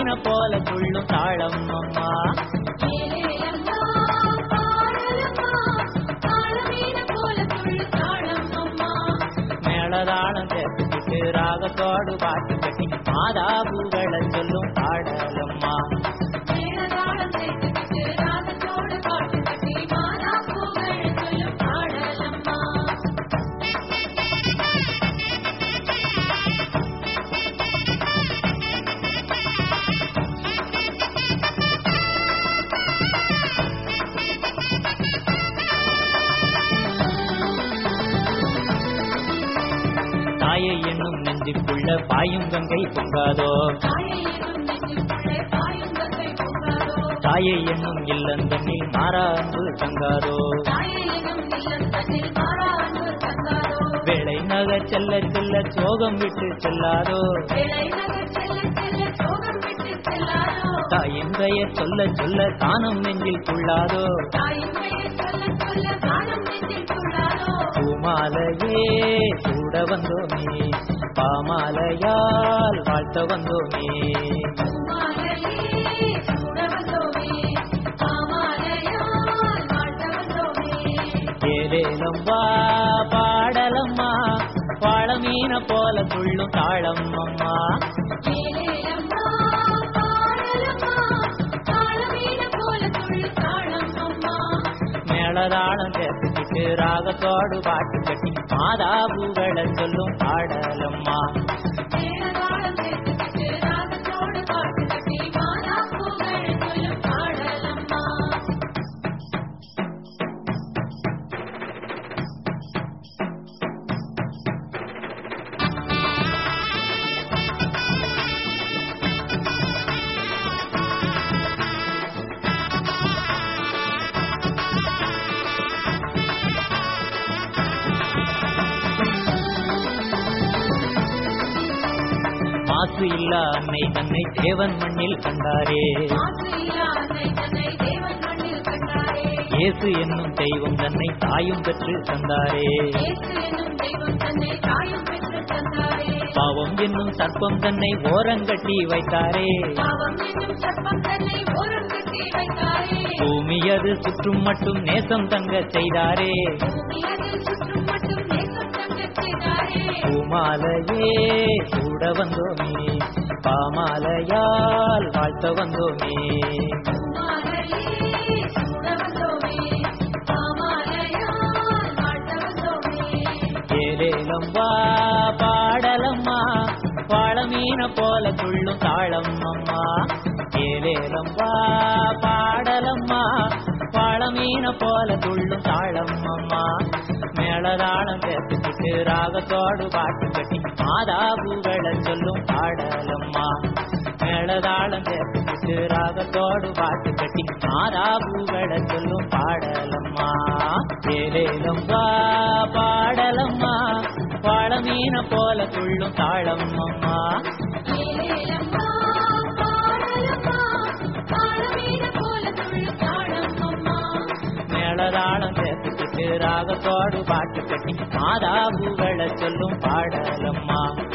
மீன போல துள்ளும் தாளம் அம்மா ஏலேலம்மா பாடலம்மா தாளமீன போல துள்ளு தாளம் அம்மா மேளதாளம் சேர்த்துக்கிட்டு ராகத்தோடு பாட்டு கட்டி மாதா பூகளை சொல்லும் பாடலம்மா மேளதாளம் சேர்த்துக்கிட்டு ராகத்தோடு பாட்டு கட்டி மாதா புகழ் சொல்லும் பாடலம்மா தாயை என்னும் நெஞ்சுக்குள்ள பாயும் கங்கை பொங்காதோ தாயை எனும் நெஞ்சுக்குள்ளே பாயும் கங்கை பொங்காதோ தாயை என்னும் இல்லந்தன்னில் மாறா அன்பு தங்காதோ தாயை எனும் இல்லம் தன்னில் மாறா அன்பு தந்தாதோ வேளை நக செல்ல செல்ல சோகம் விட்டு செல்லாதோ வேலை நகர் செல்ல செல்ல சோகம் விட்டு செல்லாதோ தாயின் பெயர் சொல்ல சொல்ல தானம் நெஞ்சில் துள்ளாதோ தாயின் பெயர் சொல்ல சொல்ல காலம் நெஞ்சில் துள்ளாதோ பூமாலையே சூட வந்தோமே பாமாலையால் வாழ்த்த வந்தோமே பூமாலையே சூட வந்தோமே பாமாலையால் வாழ்த்த வந்தோமே ஏலேலம் வா பாடலம்மா பாழமீன போல துள்ளும் தாளம் அம்மா ஏலேலம்மா பாடலம்மா தாளமீன போல துள்ளு தாளம் அம்மா மேளதாளம் சேர்த்துக்கிட்டு ராகத்தோடு பாட்டு கட்டி மாதா பூகளை சொல்லும் பாடலம்மா மேளதாளம் சேர்த்துக்கிட்டு ராகத்தோடு பாட்டு கட்டி மாதா புகழ் சொல்லும் பாடலம்மா மாசு இல்லா அன்னை தன்னை தேவன் மண்ணில் கண்டாரே மாசு இல்லா அன்னை தன்னை தேவன் மண்ணில் கண்டாரே இயேசு என்னும் தெய்வம் தன்னை தாயும் பெற்று தந்தாரே இயேசு என்னும் தெய்வம் தன்னை தாயும் பெற்று தந்தாரே பாவம் என்னும் சர்ப்பம் தன்னை ஓரங்கட்டி வைத்தாரே பாவம் என்னும் சர்ப்பம் தன்னை ஓரம் கட்டி வைத்தாரே பூமி அது சுற்றும் மட்டும் நேசம் தங்க செய்தாரே பூமியதில் சுற்றும் மட்டும் நேசம் தங்கச் செய்தாரே பூமாலையே சூட வந்தோமே பாமாலையால் வாழ்த்த வந்தோமே பூமாலையே சூட வந்தோமே பாமாலையால் வாழ்த்த வந்தோமே ஏலேலம் வா பாடலம்மா பாழமீன போல துள்ளும் தாளம் அம்மா ஏலேலம் வா பாடலம்மா பாழமீன போல துள்ளும் தாளம் அம்மா மேளதாளம் சேர்த்துக்கிட்டு ராகத்தோடு பாட்டு கட்டி மாதா பூகளை சொல்லும் பாடலம்மா மேளதாளம் சேர்த்துக்கிட்டு ராகத்தோடு பாட்டு கட்டி மாதா பூகளை சொல்லும் பாடலம்மா ஏலேலம் வா பாடலம்மா பாழமீன போல துள்ளும் தாளம் அம்மா ஏலேலம்மா பாடலம்மா பாடமீன போல துள்ளு தாளம் அம்மா மேளதாளம் சேர்த்துக்கிட்டு ராகத்தோடு பாட்டு கட்டி மாதா பூகளை சொல்லும் பாடலம்மா